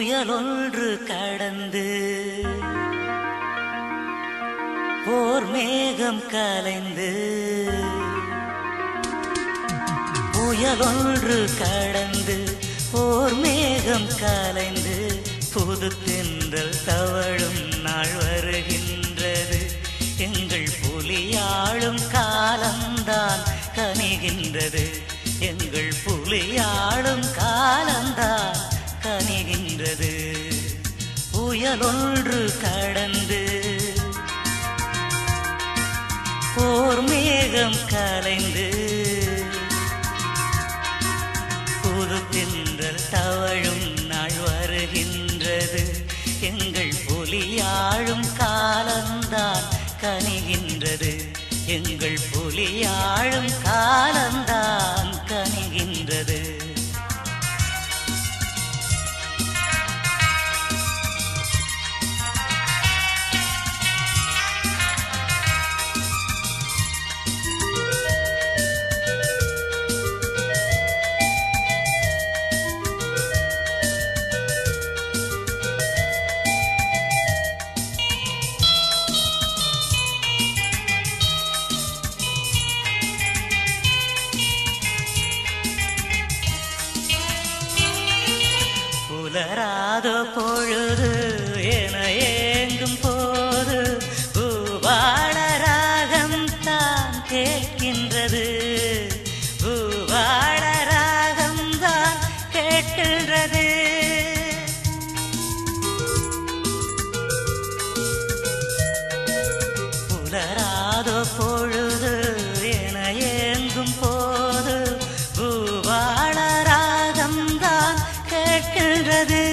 புயலொன்று கடந்து போர் மேகம் கலைந்து புயலொன்று கடந்து போர் மேகம் கலைந்து புது தென்றல் தவழும் நாள் வருகின்றது எங்கள் புலியாளும் காலம்தான் கனிகின்றது எங்கள் புலியாளும் காலம்தான் கனிகின்றது புயலொன்று கடந்து போர் மேகம் கலைந்து புது தின்றல் தவழும் நாள் வருகின்றது எங்கள் புலியாழும் காலந்தான் கனிகின்றது எங்கள் புலியாழும் காலந்தான் கனிகின்றது புலராதோ பொழுது என ஏங்கும் போது பூவாட ராகம் தான் கேட்கின்றது பூவாட ராகம் தான் கேட்கின்றது புலராதோ பொழுது என ஏங்கும் போது பூவாள ராகம்தான் கேட்கின்றது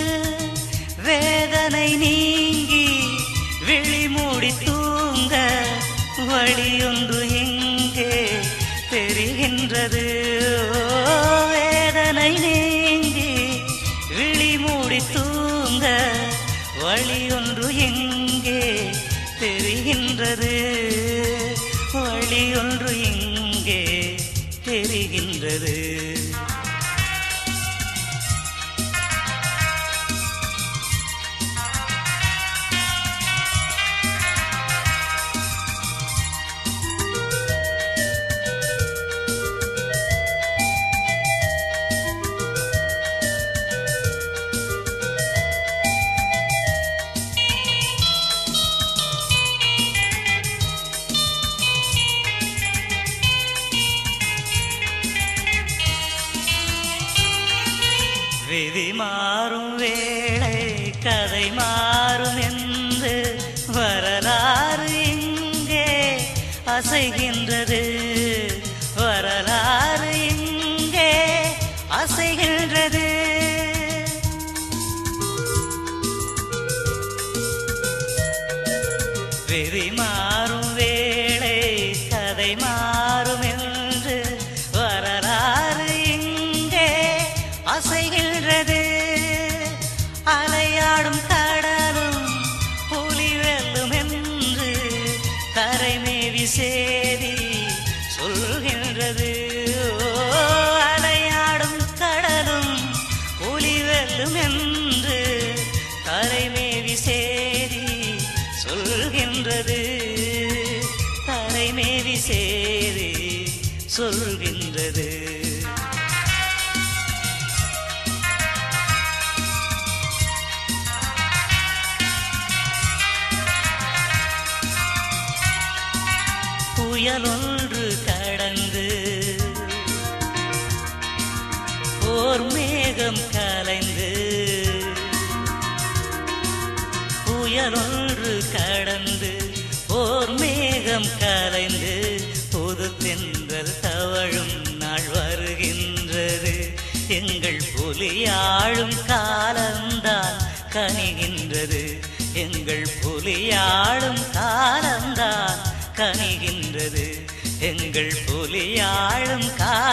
வேதனை நீங்கி விழி மூடி தூங்க வழியொன்று எங்கே தெரிகின்றது ஓ, வேதனை நீங்கி விழி மூடி தூங்க வழியொன்று எங்கே தெரிகின்றது வழியொன்று எங்கே தெரிகின்றது விதி மாறும் வேளை கதை மாறும் என்று வரலாறு இங்கே அசைகின்றது வரலாறு இங்கே அசைகின்றது விதி மாறும் வேளை கதை மாறும் என்று வரலாறு இங்கே அசைகின்றது அலையாடும் கடலும் புலி வெல்லும் என்று கரைமேவி சேதி சொல்கின்றது ஓ, அலையாடும் கடலும் புலி வெல்லும் என்று கரைமேவி சேதி சொல்கின்றது கரைமேவி சேதி சொல்கின்றது புயலொன்று கடந்து போர் மேகம் கலைந்து புயலொன்று கடந்து போர் மேகம் கலைந்து புது தென்றல் தவழும் நாள் வருகின்றது எங்கள் புலியாழும் காலம்தான் கனிகின்றது எங்கள் புலியாழும் காலம்தான் கனிகின்றது எங்கள் புலியாழும் காலம்